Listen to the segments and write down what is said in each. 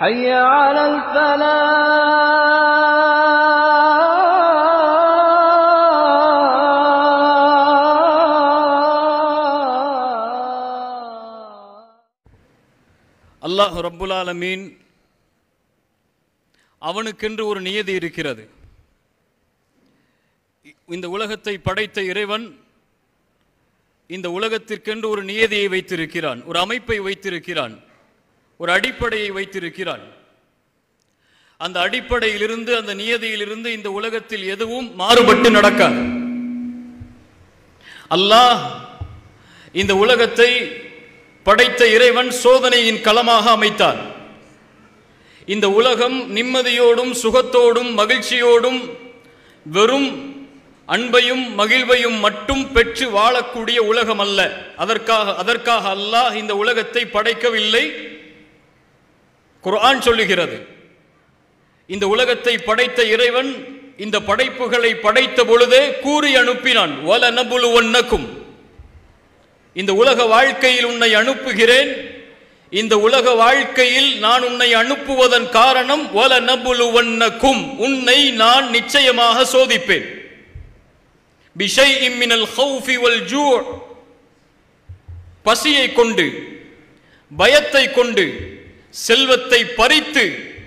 حي على الفلاح அல்லாஹ் ரப்புல் ஆலமீன் அவனுக்கென்று ஒரு நியதி இருக்கிறது இ- இந்த உலகத்தை படைத்த இறைவன் இந்த உலகத்திற்கென்று ஒரு நியதியை வைத்திருக்கிறான் ஒரு அமைப்பை வைத்திருக்கிறான் ஒரு அடிப்படையை வைத்திருக்கிறான் அந்த அடிப்படையிலிருந்து அந்த நியதியிலிருந்து இந்த உலகத்தில் எதுவும் மாறுபட்டு நடக்காது அல்லாஹ் இந்த உலகத்தை படைத்த இறைவன் சோதனையின் களமாக அமைத்தான் இந்த உலகம் நிம்மதியோடும் சுகத்தோடும் மகிழ்ச்சியோடும் வெறும் அன்பையும் மகிழ்வையும் மட்டும் பெற்று வாழக்கூடிய உலகம் அல்ல அதற்காக அதற்காக அல்லாஹ் இந்த உலகத்தை படைக்கவில்லை குர்ஆன் சொல்லுகிறது இந்த உலகத்தை படைத்த இறைவன் இந்த படைப்புகளை படைத்த பொழுதே கூறி அனுப்பினான் வல நபுலுவன்னக்கும் இந்த உலக வாழ்க்கையில் உன்னை அனுப்புகிறேன் இந்த உலக வாழ்க்கையில் நான் உன்னை அனுப்புவதன் காரணம் வல நபுலுவன்னக்கும் உன்னை நான் நிச்சயமாக சோதிப்பேன் பிஷை இம்மினல் ஹவுஃபி வல் ஜூ பசியை கொண்டு பயத்தை கொண்டு செல்வத்தை பறித்து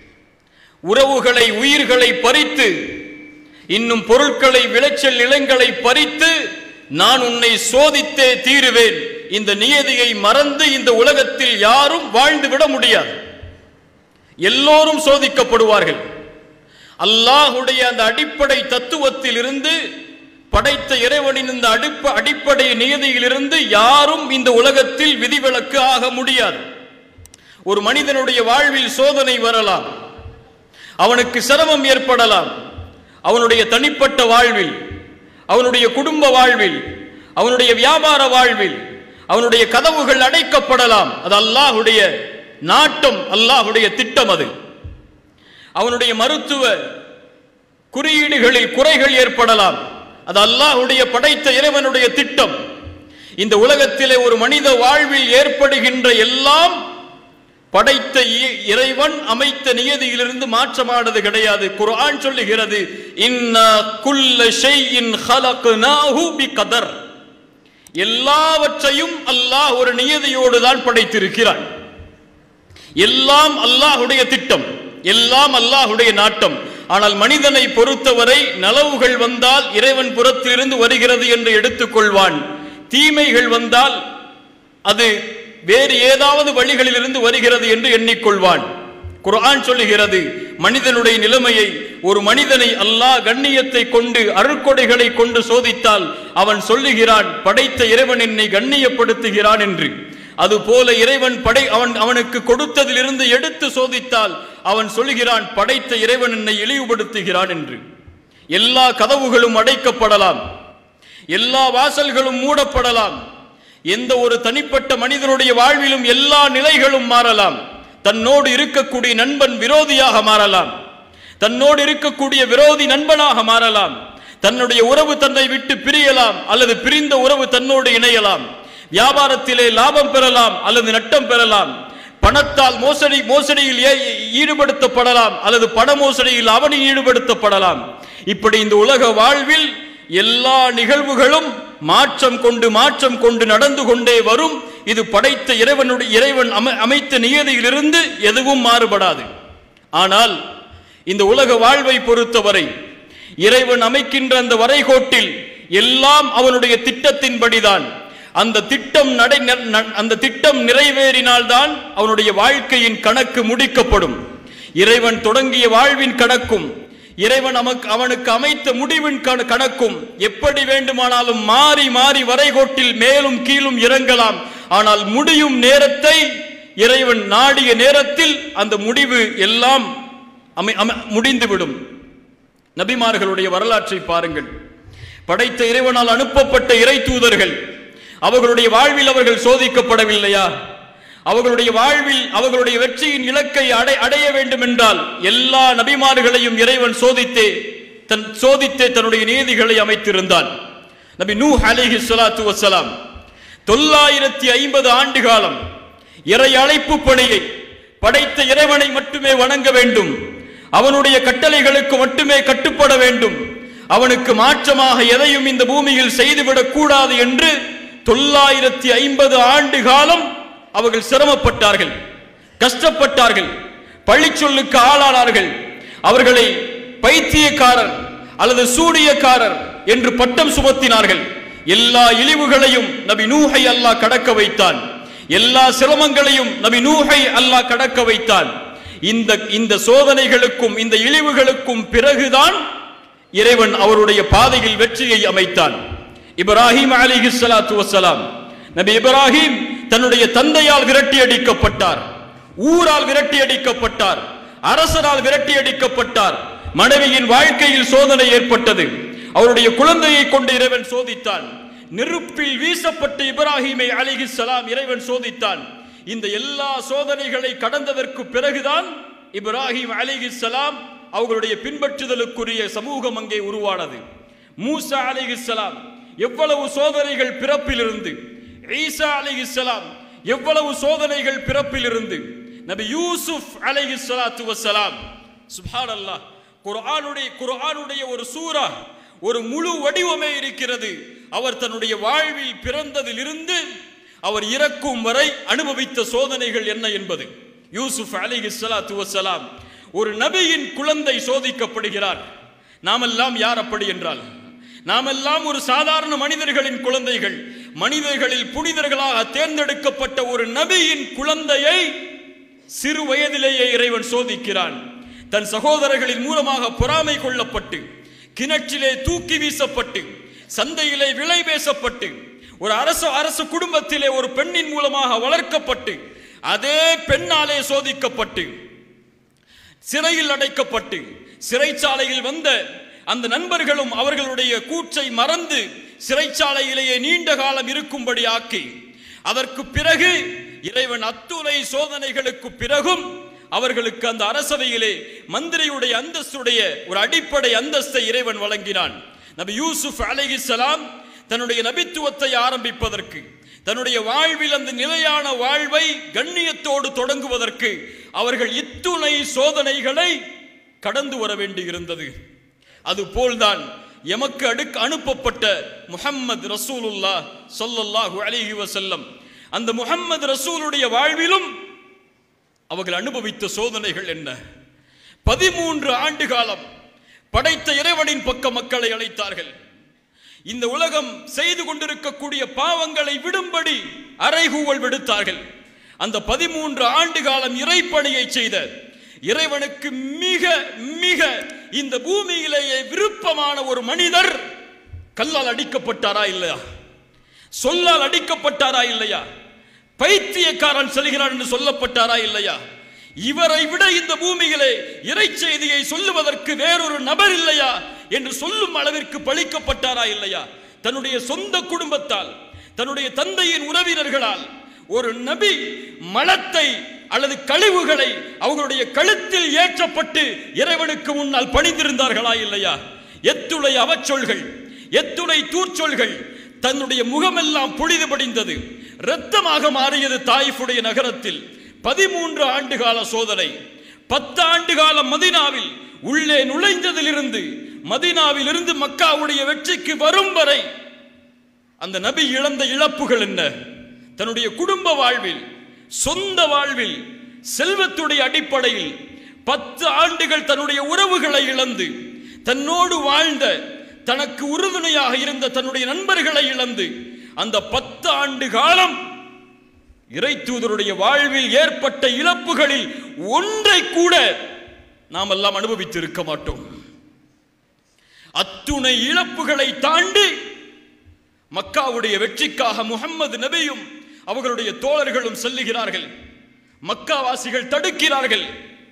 உறவுகளை உயிர்களை பறித்து இன்னும் பொருட்களை விளைச்சல் நிலங்களை பறித்து நான் உன்னை சோதித்தே தீருவேன் இந்த நியதியை மறந்து இந்த உலகத்தில் யாரும் வாழ்ந்து விட முடியாது எல்லோரும் சோதிக்கப்படுவார்கள் அல்லாஹுடைய அந்த அடிப்படை தத்துவத்தில் இருந்து படைத்த இறைவனின் இந்த அடிப்ப அடிப்படை நியதியிலிருந்து யாரும் இந்த உலகத்தில் விதிவிலக்கு ஆக முடியாது ஒரு மனிதனுடைய வாழ்வில் சோதனை வரலாம் அவனுக்கு சிரமம் ஏற்படலாம் அவனுடைய தனிப்பட்ட வாழ்வில் அவனுடைய குடும்ப வாழ்வில் அவனுடைய வியாபார வாழ்வில் அவனுடைய கதவுகள் அடைக்கப்படலாம் அது அல்லாஹுடைய நாட்டம் அல்லாஹுடைய திட்டம் அது அவனுடைய மருத்துவ குறியீடுகளில் குறைகள் ஏற்படலாம் அது அல்லாஹுடைய படைத்த இறைவனுடைய திட்டம் இந்த உலகத்திலே ஒரு மனித வாழ்வில் ஏற்படுகின்ற எல்லாம் படைத்த இ- இறைவன் அமைத்த நியதியிலிருந்து மாற்றமானது கிடையாது குர்ஆன் சொல்லுகிறது இன்னா குல்ல ஷைஇன் ஹலக்னாஹு பிகதர் எல்லாவற்றையும் அல்லாஹ் ஒரு நியதியோடு தான் படைத்திருக்கிறான் எல்லாம் அல்லாஹுடைய திட்டம் எல்லாம் அல்லாஹுடைய நாட்டம் ஆனால் மனிதனை பொறுத்தவரை நலவுகள் வந்தால் இறைவன் புறத்திலிருந்து வருகிறது என்று எடுத்துக்கொள்வான் தீமைகள் வந்தால் அது வேறு ஏதாவது வழிகளிலிருந்து வருகிறது என்று எண்ணிக்கொள்வான் குர்ஆன் சொல்லுகிறது மனிதனுடைய நிலைமையை ஒரு மனிதனை அல்லாஹ் கண்ணியத்தை கொண்டு அருட்கொடைகளை கொண்டு சோதித்தால் அவன் சொல்லுகிறான் படைத்த இறைவன் என்னை கண்ணியப்படுத்துகிறான் என்று அதுபோல இறைவன் படை அவன் அவனுக்கு கொடுத்ததிலிருந்து எடுத்து சோதித்தால் அவன் சொல்லுகிறான் படைத்த இறைவன் என்னை இழிவுபடுத்துகிறான் என்று எல்லா கதவுகளும் அடைக்கப்படலாம் எல்லா வாசல்களும் மூடப்படலாம் எந்த ஒரு தனிப்பட்ட மனிதனுடைய வாழ்விலும் எல்லா நிலைகளும் மாறலாம் தன்னோடு இருக்கக்கூடிய நண்பன் விரோதியாக மாறலாம் தன்னோடு இருக்கக்கூடிய விரோதி நண்பனாக மாறலாம் தன்னுடைய உறவு தன்னை விட்டு பிரியலாம் அல்லது பிரிந்த உறவு தன்னோடு இணையலாம் வியாபாரத்திலே லாபம் பெறலாம் அல்லது நட்டம் பெறலாம் பணத்தால் மோசடி மோசடியில் ஏ- ஈடுபடுத்தப்படலாம் அல்லது பண மோசடியில் அவனி ஈடுபடுத்தப்படலாம் இப்படி இந்த உலக வாழ்வில் எல்லா நிகழ்வுகளும் மாற்றம் கொண்டு மாற்றம் கொண்டு நடந்து கொண்டே வரும் இது படைத்த இறைவனுடைய இறைவன் அமை- அமைத்த நியதியிலிருந்து எதுவும் மாறுபடாது ஆனால் இந்த உலக வாழ்வை பொறுத்தவரை இறைவன் அமைக்கின்ற அந்த வரைகோட்டில் எல்லாம் அவனுடைய திட்டத்தின்படிதான் அந்த திட்டம் நடை ந- ந- அந்த திட்டம் நிறைவேறினால்தான் அவனுடைய வாழ்க்கையின் கணக்கு முடிக்கப்படும் இறைவன் தொடங்கிய வாழ்வின் கணக்கும் இறைவன் நமக்கு அவனுக்கு அமைத்த முடிவின் கண- கணக்கும் எப்படி வேண்டுமானாலும் மாறி மாறி வரைகோட்டில் மேலும் கீழும் இறங்கலாம் ஆனால் முடியும் நேரத்தை இறைவன் நாடிய நேரத்தில் அந்த முடிவு எல்லாம் அமை அமை- முடிந்துவிடும் நபிமார்களுடைய வரலாற்றை பாருங்கள் படைத்த இறைவனால் அனுப்பப்பட்ட இறை தூதர்கள் அவர்களுடைய வாழ்வில் அவர்கள் சோதிக்கப்படவில்லையா அவர்களுடைய வாழ்வில் அவர்களுடைய வெற்றியின் இலக்கை அடை அடைய வேண்டும் என்றால் எல்லா நபிமார்களையும் இறைவன் சோதித்தே தன் சோதித்தே தன்னுடைய நீதிகளை அமைத்திருந்தான் நபி நூ அலைஹி ஸலாத்து வஸ்ஸலாம் தொள்ளாயிரத்தி ஐம்பது ஆண்டு காலம் இறை அழைப்பு பணியை படைத்த இறைவனை மட்டுமே வணங்க வேண்டும் அவனுடைய கட்டளைகளுக்கு மட்டுமே கட்டுப்பட வேண்டும் அவனுக்கு மாற்றமாக எதையும் இந்த பூமியில் செய்துவிடக் கூடாது என்று தொள்ளாயிரத்தி ஐம்பது ஆண்டு காலம் அவர்கள் சிரமப்பட்டார்கள் கஷ்டப்பட்டார்கள் பழிச்சொல்லுக்கு ஆளானார்கள் அவர்களை பைத்தியக்காரர் அல்லது சூடியக்காரர் என்று பட்டம் சுமத்தினார்கள் எல்லா இழிவுகளையும் நபி நூஹை அல்லாஹ் கடக்க வைத்தான் எல்லா சிரமங்களையும் நபி நூஹை அல்லாஹ் கடக்க வைத்தான் இந்த இந்த சோதனைகளுக்கும் இந்த இழிவுகளுக்கும் பிறகுதான் இறைவன் அவருடைய பாதையில் வெற்றியை அமைத்தான் இப்ராஹிம் அலிஹி ஸலாத்து வஸ்ஸலாம் நபி இப்ராஹிம் தன்னுடைய தந்தையால் விரட்டி அடிக்கப்பட்டார் ஊரால் விரட்டி அடிக்கப்பட்டார் அரசரால் விரட்டி அடிக்கப்பட்டார் மனைவியின் வாழ்க்கையில் சோதனை ஏற்பட்டது அவருடைய குழந்தையை கொண்டு இறைவன் சோதித்தான் நெருப்பில் வீசப்பட்ட இப்ராஹிமை அலிஹி ஸலாம் இறைவன் சோதித்தான் இந்த எல்லா சோதனைகளை கடந்ததற்கு பிறகுதான் இப்ராஹிம் அலிஹி ஸலாம் அவர்களுடைய பின்பற்றுதலுக்குரிய சமூகம் அங்கே உருவானது மூசா அலிஹிஸ்ஸலாம் எவ்வளவு சோதனைகள் பிறப்பிலிருந்து ஈசா அலிஹிஸ்ஸலாம் எவ்வளவு சோதனைகள் பிறப்பிலிருந்து நபி யூசுப் அலைஹிஸ்ஸலாத்து வஸ்ஸலாம் சுப்ஹானல்லாஹ் குர்ஆனுடைய குர்ஆனுடைய ஒரு சூரா ஒரு முழு வடிவமே இருக்கிறது அவர் தன்னுடைய வாழ்வில் பிறந்ததிலிருந்து அவர் இறக்கும் வரை அனுபவித்த சோதனைகள் என்ன என்பது யூசுப் அலைஹிஸ்ஸலாத்து வஸ்ஸலாம் ஒரு நபியின் குழந்தை சோதிக்கப்படுகிறார் நாமெல்லாம் யார் அப்படி என்றால் நாமெல்லாம் ஒரு சாதாரண மனிதர்களின் குழந்தைகள் மனிதர்களில் புனிதர்களாக தேர்ந்தெடுக்கப்பட்ட ஒரு நபியின் குழந்தையை சிறு வயதிலேயே இறைவன் சோதிக்கிறான் தன் சகோதரர்களின் மூலமாக பொறாமை கொள்ளப்பட்டு கிணற்றிலே தூக்கி வீசப்பட்டு சந்தையிலே விலை பேசப்பட்டு ஒரு அரசு அரசு குடும்பத்திலே ஒரு பெண்ணின் மூலமாக வளர்க்கப்பட்டு அதே பெண்ணாலே சோதிக்கப்பட்டு சிறையில் அடைக்கப்பட்டு சிறைச்சாலையில் வந்த அந்த நண்பர்களும் அவர்களுடைய கூற்றை மறந்து சிறைச்சாலையிலேயே நீண்ட காலம் இருக்கும்படி ஆக்கி அதற்கு பிறகு இறைவன் அத்துணை சோதனைகளுக்கு பிறகும் அவர்களுக்கு அந்த அரசவையிலே மந்திரியுடைய அந்தஸ்துடைய ஒரு அடிப்படை அந்தஸ்தை இறைவன் வழங்கினான் நபி யூசுப் அலைஹிஸ்ஸலாம் தன்னுடைய நபித்துவத்தை ஆரம்பிப்பதற்கு தன்னுடைய வாழ்வில் அந்த நிலையான வாழ்வை கண்ணியத்தோடு தொடங்குவதற்கு அவர்கள் இத்துணை சோதனைகளை கடந்து வர வேண்டியிருந்தது அதுபோல்தான் எமக்கு அடுக்கு அனுப்பப்பட்ட முஹம்மது ரசூலுல்லா சொல்லல்லாஹு அலைஹி வஸல்லம் அந்த முஹம்மது ரசூலுடைய வாழ்விலும் அவர்கள் அனுபவித்த சோதனைகள் என்ன பதிமூன்று ஆண்டு காலம் படைத்த இறைவனின் பக்க மக்களை அழைத்தார்கள் இந்த உலகம் செய்து கொண்டிருக்கக்கூடிய பாவங்களை விடும்படி அறைகூவல் விடுத்தார்கள் அந்த பதிமூன்று ஆண்டு காலம் இறைப்பணியை செய்த இறைவனுக்கு மிக மிக இந்த பூமியிலேயே விருப்பமான ஒரு மனிதர் கல்லால் அடிக்கப்பட்டாரா இல்லையா சொல்லால் அடிக்கப்பட்டாரா இல்லையா பைத்தியக்காரன் செல்கிறான் என்று சொல்லப்பட்டாரா இல்லையா இவரை விட இந்த பூமியிலே இறை செய்தியை சொல்லுவதற்கு வேறொரு நபர் இல்லையா என்று சொல்லும் அளவிற்கு பழிக்கப்பட்டாரா இல்லையா தன்னுடைய சொந்த குடும்பத்தால் தன்னுடைய தந்தையின் உறவினர்களால் ஒரு நபி மலத்தை அல்லது கழிவுகளை அவர்களுடைய கழுத்தில் ஏற்றப்பட்டு இறைவனுக்கு முன்னால் பணிந்திருந்தார்களா இல்லையா எத்துணை அவச்சொல்கள் எத்துணை தூர்ச்சொல்கள் தன்னுடைய முகமெல்லாம் பொழிது படிந்தது இரத்தமாக மாறியது தாயிஃபுடைய நகரத்தில் பதிமூன்று ஆண்டு கால சோதனை பத்து ஆண்டு காலம் மதினாவில் உள்ளே நுழைந்ததிலிருந்து மதினாவிலிருந்து மக்காவுடைய வெற்றிக்கு வரும் வரை அந்த நபி இழந்த இழப்புகள் என்ன தன்னுடைய குடும்ப வாழ்வில் சொந்த வாழ்வில் செல்வத்துடைய அடிப்படையில் பத்து ஆண்டுகள் தன்னுடைய உறவுகளை இழந்து தன்னோடு வாழ்ந்த தனக்கு உறுதுணையாக இருந்த தன்னுடைய நண்பர்களை இழந்து அந்த பத்து ஆண்டு காலம் இறை தூதருடைய வாழ்வில் ஏற்பட்ட இழப்புகளில் ஒன்றை கூட நாம் எல்லாம் அனுபவித்து இருக்க மாட்டோம் அத்துணை இழப்புகளை தாண்டி மக்காவுடைய வெற்றிக்காக முகம்மது நபியும் அவர்களுடைய தோழர்களும் செல்லுகிறார்கள் மக்காவாசிகள் தடுக்கிறார்கள்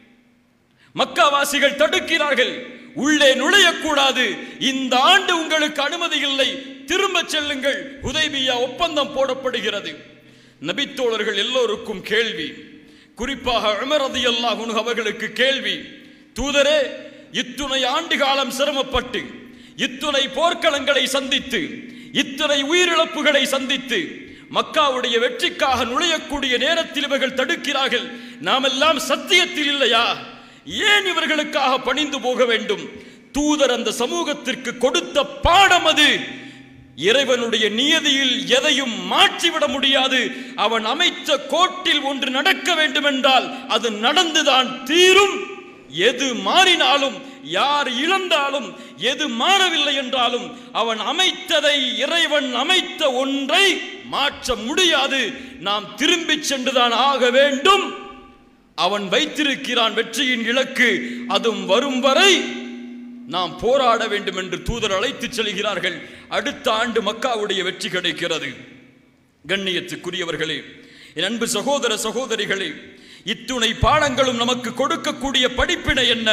மக்காவாசிகள் தடுக்கிறார்கள் உள்ளே நுழையக்கூடாது இந்த ஆண்டு உங்களுக்கு அனுமதி இல்லை திரும்ப செல்லுங்கள் உதய்பியா ஒப்பந்தம் போடப்படுகிறது நபித்தோழர்கள் எல்லோருக்கும் கேள்வி குறிப்பாக உமர் ரலியல்லாஹு அன்ஹு அவர்களுக்கு கேள்வி தூதரே இத்துணை ஆண்டு காலம் சிரமப்பட்டு இத்துணை போர்க்களங்களை சந்தித்து இத்தனை உயிரிழப்புகளை சந்தித்து மக்காவுடைய வெற்றிக்காக நுழையக்கூடிய நேரத்தில் இவர்கள் தடுக்கிறார்கள் நாமெல்லாம் சத்தியத்தில் இல்லையா ஏன் இவர்களுக்காக பணிந்து போக வேண்டும் தூதர் அந்த சமூகத்திற்கு கொடுத்த பாடம் அது இறைவனுடைய நியதியில் எதையும் மாற்றிவிட முடியாது அவன் அமைத்த கோட்டில் ஒன்று நடக்க வேண்டுமென்றால் அது நடந்துதான் தீரும் எது மாறினாலும் யார் இழந்தாலும் எது மாறவில்லை என்றாலும் அவன் அமைத்ததை இறைவன் அமைத்த ஒன்றை மாற்ற முடியாது நாம் திரும்பிச் சென்றுதான் ஆக வேண்டும் அவன் வைத்திருக்கிறான் வெற்றியின் இலக்கு அதுவும் வரும் வரை நாம் போராட வேண்டும் என்று தூதர் அழைத்துச் செல்கிறார்கள் அடுத்த ஆண்டு மக்காவுடைய வெற்றி கிடைக்கிறது கண்ணியத்துக்குரியவர்களே என் அன்பு சகோதர சகோதரிகளே இத்துணை பாடங்களும் நமக்கு கொடுக்கக்கூடிய படிப்பினை என்ன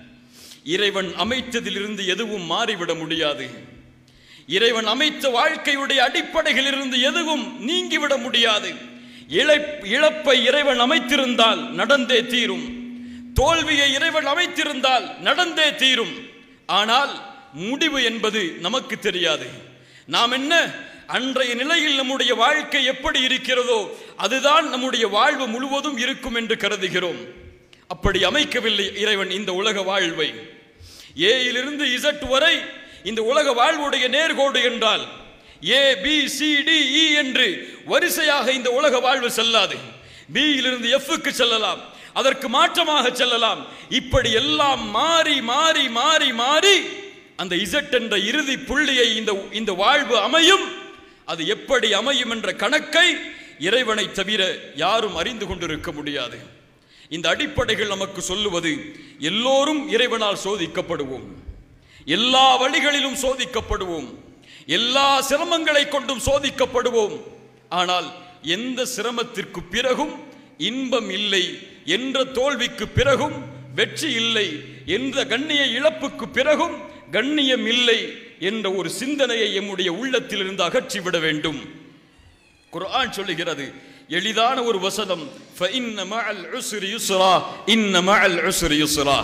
இறைவன் அமைத்ததிலிருந்து எதுவும் மாறிவிட முடியாது இறைவன் அமைத்த வாழ்க்கையுடைய அடிப்படைகளிலிருந்து எதுவும் நீங்கிவிட முடியாது இழப் இழப்பை இறைவன் அமைத்திருந்தால் நடந்தே தீரும் தோல்வியை இறைவன் அமைத்திருந்தால் நடந்தே தீரும் ஆனால் முடிவு என்பது நமக்கு தெரியாது நாம் என்ன அன்றைய நிலையில் நம்முடைய வாழ்க்கை எப்படி இருக்கிறதோ அதுதான் நம்முடைய வாழ்வு முழுவதும் இருக்கும் என்று கருதுகிறோம் அப்படி அமைக்கவில்லை இறைவன் இந்த உலக வாழ்வை ஏயிலிருந்து இசட் வரை இந்த உலக வாழ்வுடைய நேர்கோடு என்றால் A B C D E என்று வரிசையாக இந்த உலக வாழ்வு செல்லாது பியிலிருந்து எஃப்க்கு செல்லலாம் அதற்கு மாற்றமாக செல்லலாம் இப்படி எல்லாம் மாறி மாறி மாறி மாறி அந்த இசட் என்ற இறுதி புள்ளியை இந்த இந்த வாழ்வு அமையும் அது எப்படி அமையும் என்ற கணக்கை இறைவனை தவிர யாரும் அறிந்து கொண்டிருக்க முடியாது இந்த அடிப்படைகள் நமக்கு சொல்லுவது எல்லோரும் இறைவனால் சோதிக்கப்படுவோம் எல்லா வழிகளிலும் சோதிக்கப்படுவோம் எல்லா சிரமங்களை கொண்டும் சோதிக்கப்படுவோம் ஆனால் எந்த சிரமத்திற்கு பிறகும் இன்பம் இல்லை என்ற தோல்விக்கு பிறகும் வெற்றி இல்லை என்ற கண்ணிய இழப்புக்கு பிறகும் கண்ணியம் இல்லை என்ற ஒரு சிந்தனையை எம்முடைய உள்ளத்தில் இருந்து அகற்றிவிட வேண்டும் குர்ஆன் சொல்லுகிறது எளிதான ஒரு வசனம் فَإِنَّ مَعَ الْعُسْرِ يُسْرًا إِنَّ مَعَ الْعُسْرِ يُسْرًا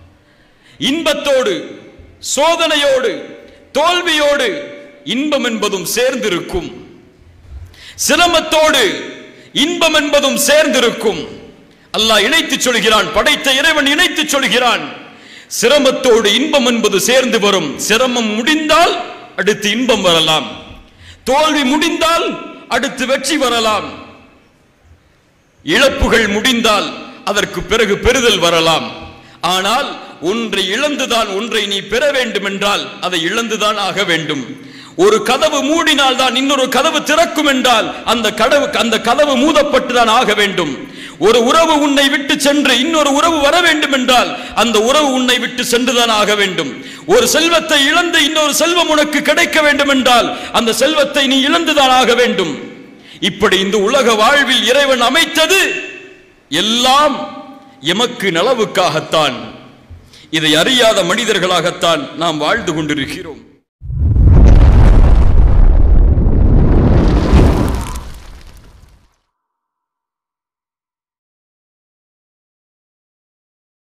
இன்பத்தோடு சோதனையோடு தோல்வியோடு இன்பம் என்பதும் சேர்ந்திருக்கும் சிரமத்தோடு இன்பம் என்பதும் சேர்ந்திருக்கும் அல்லாஹ் இணைத்துச் சொல்கிறான் படைத்த இறைவன் இணைத்துச் சொல்கிறான் சிரமத்தோடு இன்பம் என்பது சேர்ந்து வரும் சிரமம் முடிந்தால் அடுத்து இன்பம் வரலாம் தோல்வி முடிந்தால் அடுத்து வெற்றி வரலாம் இழப்புகள் முடிந்தால் அதற்கு பிறகு பெறுதல் வரலாம் ஆனால் ஒன்றை இழந்துதான் ஒன்றை நீ பெற வேண்டும் என்றால் அதை இழந்துதான் ஆக வேண்டும் ஒரு கதவு மூடினால் தான் இன்னொரு கதவு திறக்கும் என்றால் அந்த கதவு அந்த கதவு மூடப்பட்டு தான் ஆக வேண்டும் ஒரு உறவு உன்னை விட்டு சென்று இன்னொரு உறவு வர வேண்டும் என்றால் அந்த உறவு உன்னை விட்டு சென்றுதான் ஆக வேண்டும் ஒரு செல்வத்தை இழந்து இன்னொரு செல்வம் உனக்கு கிடைக்க வேண்டும் என்றால் அந்த செல்வத்தை நீ இழந்துதான் ஆக வேண்டும் இப்படி இந்த உலக வாழ்வில் இறைவன் அமைத்தது எல்லாம் எமக்கு நலவுக்காகத்தான் இதை அறியாத மனிதர்களாகத்தான் நாம் வாழ்ந்து கொண்டிருக்கிறோம்